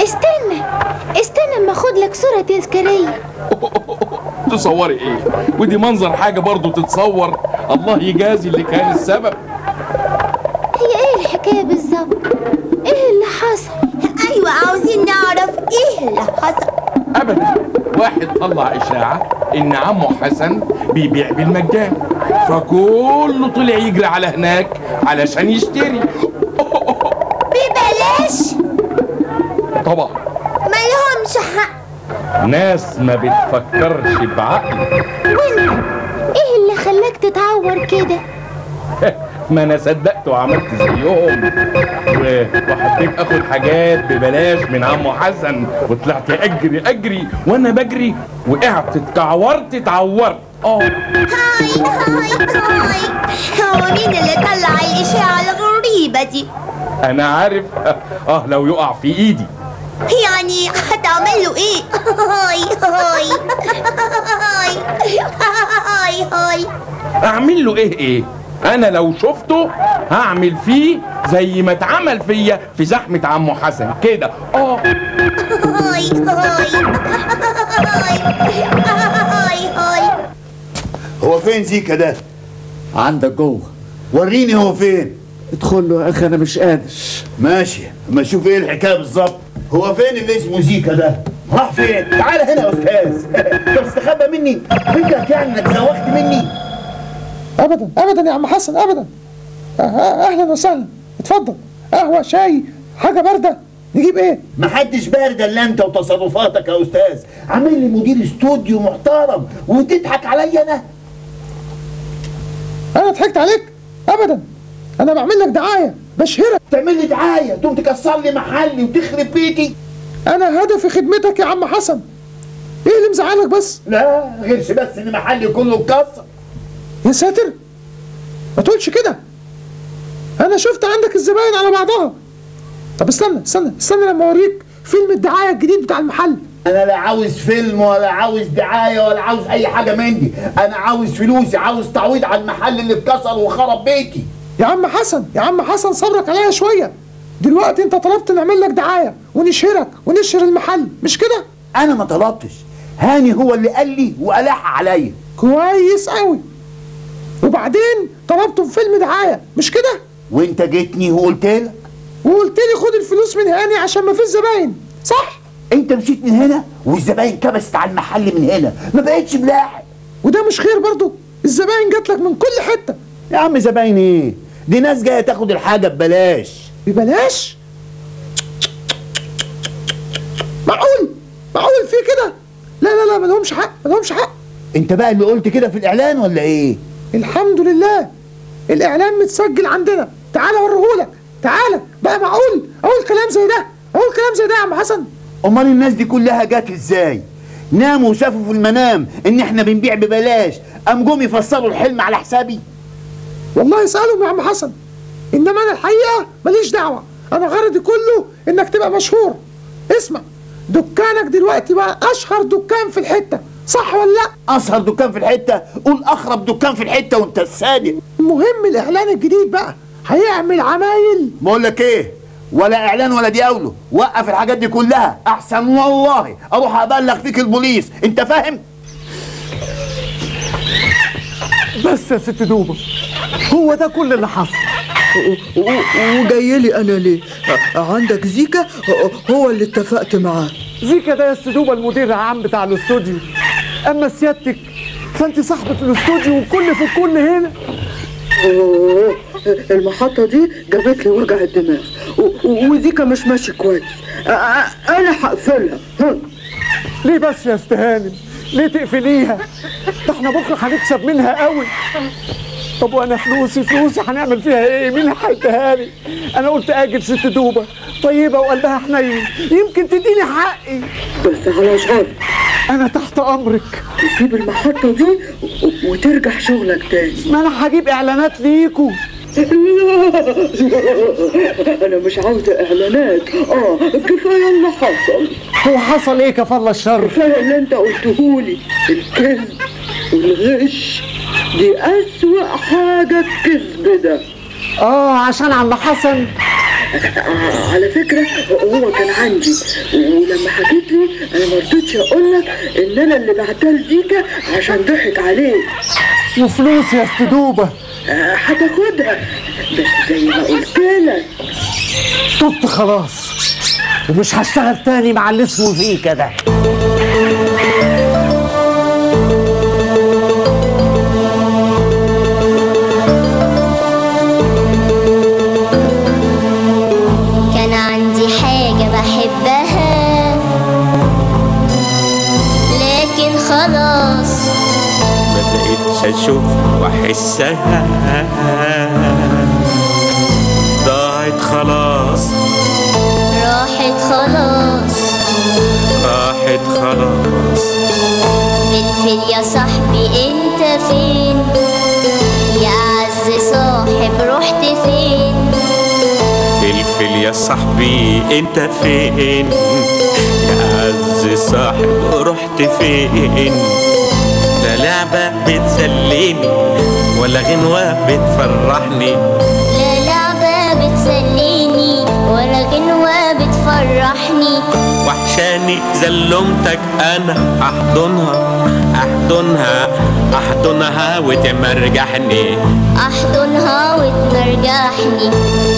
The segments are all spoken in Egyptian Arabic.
استنى استنى اما اخد لك صورة تذكارية تصوري ايه ودي منظر حاجه برضو تتصور الله يجازي اللي كان السبب هي ايه الحكاية بالظبط ايه اللي حصل ايوه عاوزين نعرف ايه اللي حصل ابدا واحد طلع اشاعه ان عمه حسن بيبيع بالمجان فكله طلع يجري على هناك علشان يشتري ببلاش طبعا ما لهمش حق ناس ما بتفكرش بعقل وانت ايه اللي خلاك تتعور كده ما انا صدقت وعملت زيهم و- وحبيت اخد حاجات ببلاش من عمو حسن وطلعت اجري اجري وانا بجري وقعت اتكعورت اتعورت اه هاي هاي هاي هو مين اللي طلع الاشاعة الغريبة دي انا عارف اه لو يقع في ايدي يعني هتعمل له ايه هاي هاي هاي هاي هاي اعمل له ايه ايه انا لو شفته هعمل فيه زي ما اتعمل فيا في زحمه عمو حسن كده اه هاي هاي هاي هاي هاي هو فين زيكا ده عندك جوه وريني هو فين ادخل له يا اخي انا مش قادر ماشي اما اشوف ايه الحكايه بالظبط هو فين اللي اسمه زيكا ده راح فين تعال هنا يا استاذ انت مستخبى مني فكرك يعني انك زوغت مني ابدا ابدا يا عم حسن ابدا أه- اهلا وسهلا اتفضل قهوه شاي حاجه بارده نجيب ايه محدش بارد الا انت وتصرفاتك يا استاذ عامل لي مدير استوديو محترم وتضحك عليا انا انا ضحكت عليك ابدا انا بعمل لك دعايه بشهرك تعمل لي دعايه تقوم تكسر لي محلي وتخرب بيتي انا هدفي خدمتك يا عم حسن ايه اللي مزعلك بس لا غيرش بس ان محلي كله اتكسر يا ساتر ما تقولش كده انا شفت عندك الزباين على بعضها طب استنى استنى استنى لما اوريك فيلم الدعايه الجديد بتاع المحل انا لا عاوز فيلم ولا عاوز دعايه ولا عاوز اي حاجه من دي انا عاوز فلوسي عاوز تعويض على المحل اللي اتكسر وخرب بيتي يا عم حسن يا عم حسن صبرك عليا شويه دلوقتي انت طلبت نعمل لك دعايه ونشهرك ونشهر المحل مش كده انا ما طلبتش هاني هو اللي قال لي والح عليا كويس قوي وبعدين طلبته في فيلم دعايه مش كده وانت جيتني وقلت لك وقلت لي خد الفلوس من هاني عشان ما فيش زباين صح انت مشيت من هنا والزباين كبست على المحل من هنا ما بقتش ملاحق وده مش خير برضو الزباين جات لك من كل حته يا عم زباين ايه دي ناس جايه تاخد الحاجه ببلاش ببلاش معقول معقول في كده لا لا لا ما لهمش حق ما لهمش حق انت بقى اللي قلت كده في الاعلان ولا ايه الحمد لله الاعلان متسجل عندنا تعال اوريهولك تعال بقى معقول اقول كلام زي ده اقول كلام زي ده يا عم حسن امال الناس دي كلها جت ازاي ناموا وشافوا في المنام ان احنا بنبيع ببلاش قام جم يفسروا الحلم على حسابي والله اسالهم يا عم حسن انما انا الحقيقه ماليش دعوه انا غرضي كله انك تبقى مشهور اسمع دكانك دلوقتي بقى اشهر دكان في الحته صح ولا لا اشهر دكان في الحته قول اخرب دكان في الحته وانت الصادق المهم الاعلان الجديد بقى هيعمل عمايل بقول لك ايه ولا اعلان ولا دياوله وقف الحاجات دي كلها احسن والله اروح ابلغ فيك البوليس انت فاهم بس يا ست دوبه هو ده كل اللي حصل وجاي لي انا ليه عندك زيكا هو اللي اتفقت معاه زيكا ده يا ست دوبه المدير العام بتاع الاستوديو اما سيادتك فانت صاحبة الاستوديو وكل في الكل هنا أوه، المحطة دي جابت لي وجع الدماغ و- و- وزيكا مش ماشي كويس أ- أ- انا هقفلها هم. ليه بس يا استهانم ليه تقفليها ده احنا بكره هنكسب منها قوي طب وانا فلوسي فلوسي هنعمل فيها ايه مين هيديها لي انا قلت اجل ست دوبه طيبه وقلبها حنين يمكن تديني حقي بس على شرط انا تحت امرك تسيب المحطة دي و- وترجع شغلك تاني ما انا هجيب اعلانات ليكوا انا مش عاوزة اعلانات اه كفاية اللي حصل هو حصل ايه كفر الشر كفاية اللي انت قلتهولي الكذب والغش دي اسوأ حاجة الكذب ده اه عشان عم حسن ع- على فكرة هو كان عندي ولما حكيت لي انا ما رضيتش اقول لك ان انا اللي بعتها لديكا عشان ضحك عليك وفلوس يا استدوبة آه، هتاخدها بس زي ما قلت لك تبت خلاص ومش هشتغل تاني مع اللي اسمه زيكا ده كان عندي حاجة بحبها لكن خلاص ما بقتش اشوف واحسها ضاعت خلاص راحت خلاص راحت خلاص فلفل يا صاحبي انت فين يا اعز صاحب رحت فين فلفل يا صاحبي انت فين يا عز صاحب رحت فين لا لعبة بتسليني ولا غنوة بتفرحني لا لعبة بتسليني ولا غنوة بتفرحني وحشاني زلمتك انا احضنها احضنها احضنها وتمرجحني احضنها وتمرجحني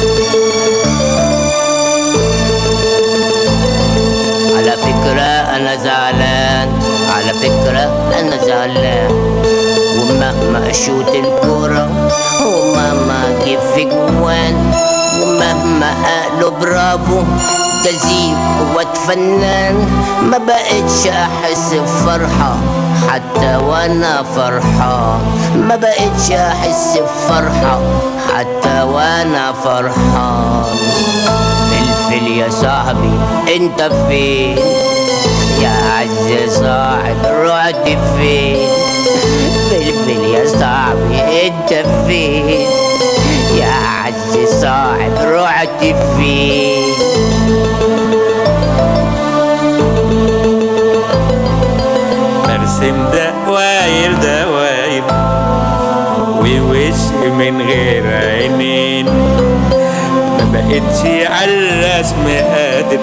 على فكرة أنا زعلان على فكرة أنا زعلان ومهما أشوت الكورة ومهما أجيب في جوان ومهما أقلب برافو جزيب قوة فنان ما بقتش أحس بفرحة حتى وأنا فرحان ما بقتش أحس بفرحة حتى وأنا فرحان فلفل يا صاحبي انت فين يا عز صاحب رحت فين فلفل يا صاحبي انت فين يا عز صاحب رحت فين برسم دواير دواير ووش من غير عينين ما بقتش على الرسم قادر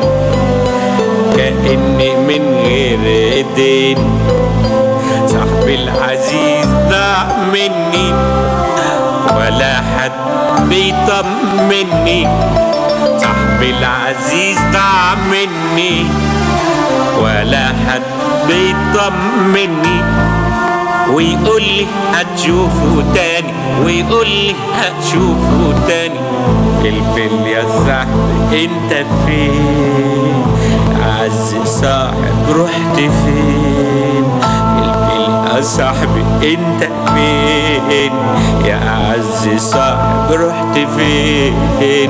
كأني من غير ايدين صاحبي العزيز ضاع مني ولا حد بيطمني صاحبي العزيز ضاع مني ولا حد بيطمني ويقول لي هتشوفه تاني ويقول لي هتشوفه تاني فلفل يا صاحبي انت فين عز صاحب رحت فين فلفل يا صاحبي انت فين يا عز صاحب رحت فين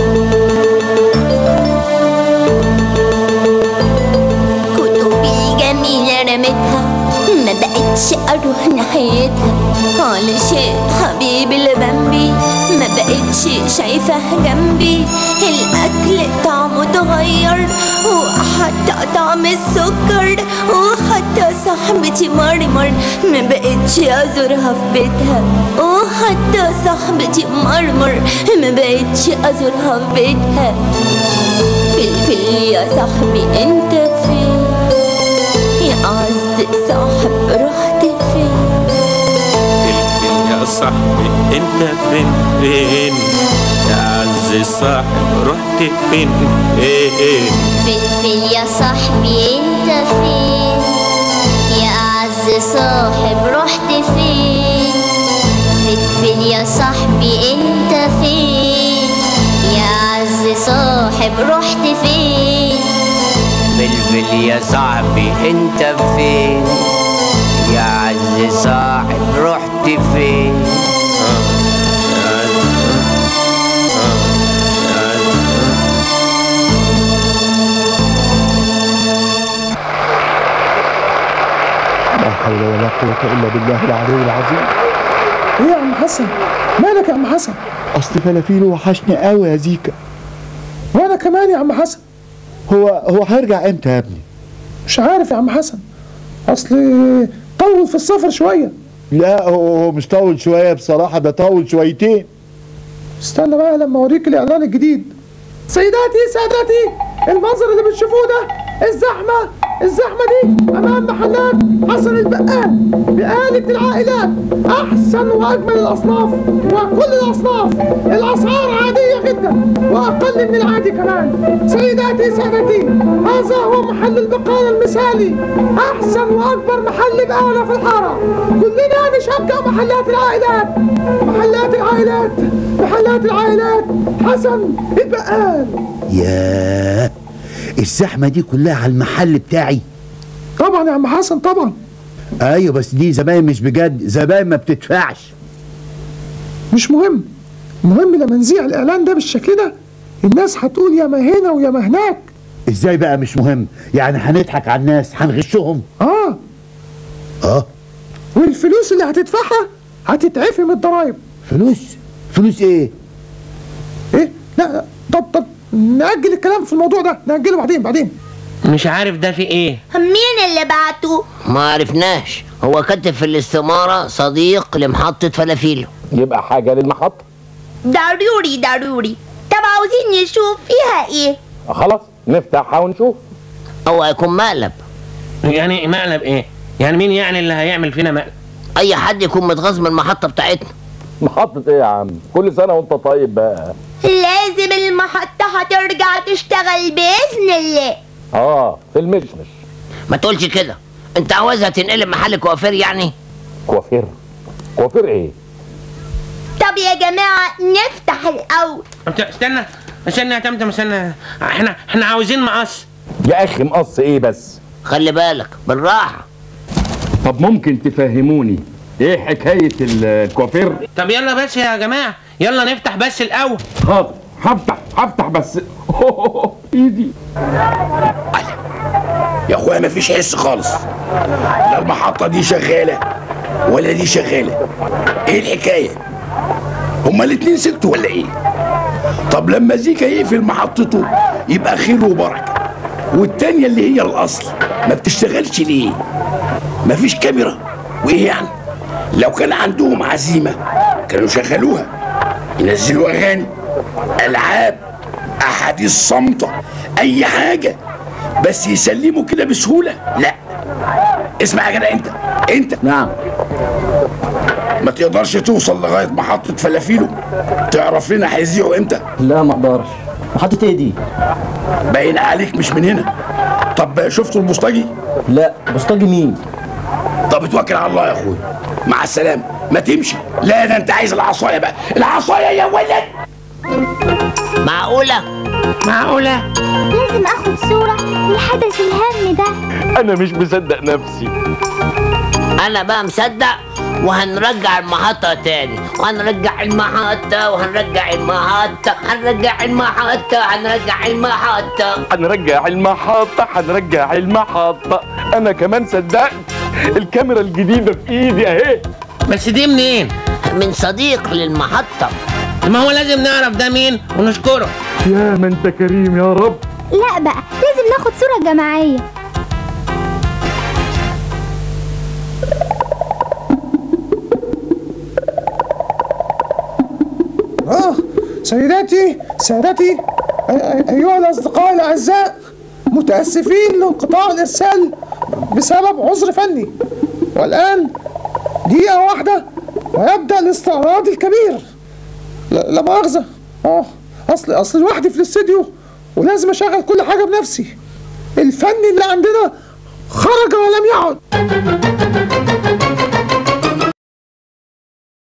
كتبي الجميلة رميتها ما بقتش اروح ناحيتها علشان حبيبي اللي جنبي ما بقتش شايفه جنبي الاكل طعمه اتغير وحتى طعم السكر وحتى صاحبتي مرمر ما بقتش ازورها في بيتها وحتى صاحبتي مرمر ما بقتش ازورها في بيتها فلفل يا صاحبي انت فين يا أعز صاحب رحت فين فلفل يا صاحبي انت فين فين يا عز صاحب رحت فين فين فلفل يا صاحبي انت فين يا أعز صاحب رحت فين فلفل يا صاحبي انت فين يا أعز صاحب رحت فين فلفل يا صاحبي انت فين يا عز صاحب رحت فين لا حول ولا قوة إلا بالله العلي العظيم إيه يا عم حسن؟ مالك يا عم حسن؟ اصل فلافيل وحشني قوي يا زيكا وأنا كمان يا عم حسن هو هو هيرجع امتى يا ابني مش عارف يا عم حسن أصل طول في السفر شوية لا هو هو مش طول شويه بصراحه ده طول شويتين استنى بقى لما أوريك الإعلان الجديد سيداتي سادتي المنظر اللي بتشوفوه ده الزحمة الزحمة دي أمام محلات حسن البقال بآلة العائلات أحسن وأجمل الأصناف وكل الأصناف الأسعار عادية جدا وأقل من العادي كمان سيداتي سادتي هذا هو محل البقالة المثالي أحسن وأكبر محل بقالة في الحارة كلنا نشجع محلات العائلات محلات العائلات محلات العائلات حسن البقال ياه الزحمة دي كلها على المحل بتاعي طبعا يا عم حسن طبعا ايوه بس دي زباين مش بجد زباين ما بتدفعش مش مهم المهم لما نذيع الاعلان ده بالشكل ده الناس هتقول يا ما هنا ويا ما هناك ازاي بقى مش مهم يعني هنضحك على الناس هنغشهم اه اه والفلوس اللي هتدفعها هتتعفي من الضرايب فلوس فلوس ايه ايه لا لا، طب طب نأجل الكلام في الموضوع ده نأجله بعدين بعدين مش عارف ده في ايه مين اللي بعته ما عرفناش هو كاتب في الاستمارة صديق لمحطة فلافيلو يبقى حاجه للمحطه ضروري ضروري طب عاوزين نشوف فيها ايه خلاص نفتحها ونشوف او هيكون مقلب يعني مقلب ايه يعني مين يعني اللي هيعمل فينا مقلب اي حد يكون متغاظ من المحطة بتاعتنا محطه ايه يا عم كل سنه وانت طيب بقى لازم المحطة هترجع تشتغل بإذن الله اه في المشمش ما تقولش كده انت عاوزها تنقلب محل كوافير يعني كوافير كوافير ايه طب يا جماعة نفتح الأول انت استنى استنى يا تمتم استنى احنا احنا عاوزين مقص يا اخي مقص ايه بس خلي بالك بالراحة طب ممكن تفهموني ايه حكايه الكوافير طب يلا بس يا جماعة يلا نفتح بس الاول حاضر هفتح هفتح بس ايدي يا اخويا مفيش حس خالص لا المحطة دي شغالة ولا دي شغالة ايه الحكاية هما الاتنين سكتوا ولا ايه طب لما زيكا يقفل محطته يبقى خير وبركة والتانية اللي هي الاصل ما بتشتغلش ليه مفيش كاميرا وايه يعني لو كان عندهم عزيمة كانوا شغلوها ينزلوا اغاني العاب احاديث صامتة اي حاجة بس يسلموا كده بسهولة لا اسمع يا جدع انت انت نعم ما تقدرش توصل لغاية محطة فلافيلو تعرف لنا هيذيعوا امتى لا ما اقدرش محطة ايه دي؟ باين عليك مش من هنا طب شفتوا البوسطجي لا بوسطجي مين؟ طب اتوكل على الله يا اخويا مع السلامة ما تمشي لا ده انت عايز العصاية بقى العصاية يا ولد معقولة معقولة لازم اخد صورة للحدث الهام ده انا مش مصدق نفسي انا بقى مصدق وهنرجع المحطة تاني وهنرجع المحطة وهنرجع المحطة هنرجع المحطة هنرجع المحطة هنرجع المحطة هنرجع المحطة أنا كمان صدقت الكاميرا الجديدة في إيدي أهي بس دي منين من صديق للمحطة ما هو لازم نعرف ده مين ونشكره يا ما أنت كريم يا رب لا بقى لازم ناخد صورة جماعية اه سيداتي سادتي أي- أي- ايها الاصدقاء الاعزاء متاسفين لانقطاع الارسال بسبب عذر فني والان دقيقه واحده ويبدا الاستعراض الكبير لا لا مؤاخذه اه اصل اصل لوحدي في الاستديو ولازم اشغل كل حاجه بنفسي الفني اللي عندنا خرج ولم يعد